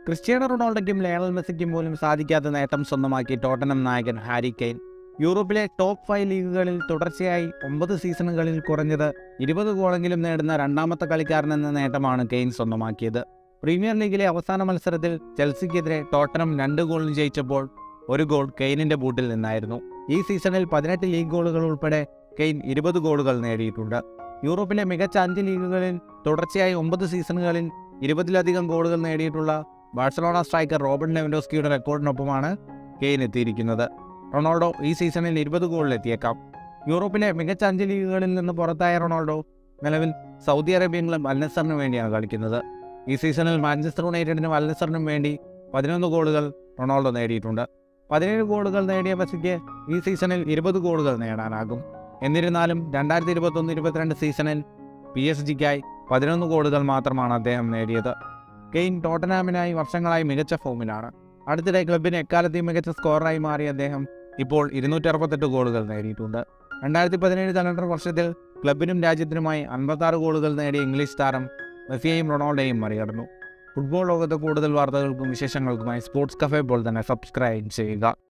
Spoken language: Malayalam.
ക്രിസ്ത്യാനോ റൊണാൾഡോയ്ക്കും ലയണൽ മെസ്സിക്കും പോലും സാധിക്കാത്ത നേട്ടം സ്വന്തമാക്കി ടോട്ടനം നായകൻ ഹാരി കെയ്ൻ യൂറോപ്പിലെ ടോപ്പ് ഫൈവ് ലീഗുകളിൽ തുടർച്ചയായി ഒമ്പത് സീസണുകളിൽ കുറഞ്ഞത് ഇരുപത് ഗോളെങ്കിലും നേടുന്ന രണ്ടാമത്തെ കളിക്കാരനെന്ന നേട്ടമാണ് കെയ്ൻ സ്വന്തമാക്കിയത് പ്രീമിയർ ലീഗിലെ അവസാന മത്സരത്തിൽ ചെൽസിക്കെതിരെ ടോട്ടനം രണ്ട് ഗോളിന് ജയിച്ചപ്പോൾ ഒരു ഗോൾ കെയ്നിന്റെ ബൂട്ടിൽ നിന്നായിരുന്നു ഈ സീസണിൽ പതിനെട്ട് ലീഗ് ഗോളുകൾ ഉൾപ്പെടെ കെയ്ൻ ഇരുപത് ഗോളുകൾ നേടിയിട്ടുണ്ട് യൂറോപ്പിലെ മികച്ച അഞ്ച് ലീഗുകളിൽ തുടർച്ചയായി ഒമ്പത് സീസണുകളിൽ ഇരുപതിലധികം ഗോളുകൾ നേടിയിട്ടുള്ള ബാഴ്സലോണ സ്ട്രൈക്കർ റോബർട്ട് ലെവൻഡോസ്കിയുടെ റെക്കോർഡിനൊപ്പമാണ് കെയ്ൻ എത്തിയിരിക്കുന്നത് റൊണാൾഡോ ഈ സീസണിൽ ഇരുപത് ഗോളിലെത്തിയേക്കാം യൂറോപ്പിലെ മികച്ച അഞ്ച് ലീഗുകളിൽ നിന്ന് പുറത്തായ റൊണാൾഡോ നിലവിൽ സൗദി അറേബ്യൻ ക്ലബ് അൽനസറിന് വേണ്ടിയാണ് കളിക്കുന്നത് ഈ സീസണിൽ മാഞ്ചസ്റ്റർ യുണൈറ്റഡിനും അൽനസറിനും വേണ്ടി പതിനൊന്ന് ഗോളുകൾ റൊണാൾഡോ നേടിയിട്ടുണ്ട് പതിനേഴ് ഗോളുകൾ നേടിയ മെസ്സിക്ക് ഈ സീസണിൽ ഇരുപത് ഗോളുകൾ നേടാനാകും എന്നിരുന്നാലും രണ്ടായിരത്തി ഇരുപത്തൊന്ന് ഇരുപത്തിരണ്ട് സീസണിൽ പി എസ് ജിക്കായി പതിനൊന്ന് ഗോളുകൾ മാത്രമാണ് അദ്ദേഹം നേടിയത് കെയ്ൻ ടോട്ടനാമിനായി വർഷങ്ങളായി മികച്ച ഫോമിലാണ് അടുത്തിടെ ക്ലബിന് എക്കാലത്തെയും മികച്ച സ്കോററായി മാറിയ അദ്ദേഹം ഇപ്പോൾ ഇരുന്നൂറ്റി അറുപത്തെട്ട് ഗോളുകൾ നേടിയിട്ടുണ്ട് രണ്ടായിരത്തി പതിനേഴ് കലണ്ടർ വർഷത്തിൽ ക്ലബിനും രാജ്യത്തിനുമായി അൻപത്താറ് ഗോളുകൾ നേടിയ ഇംഗ്ലീഷ് താരം മെസ്സിയെയും റൊണാൾഡോയും മറികടന്നു ഫുട്ബോൾ ലോകത്തെ കൂടുതൽ വാർത്തകൾക്കും വിശേഷങ്ങൾക്കുമായി സ്പോർട്സ് കഫേ പോലെ തന്നെ സബ്സ്ക്രൈബ് ചെയ്യുക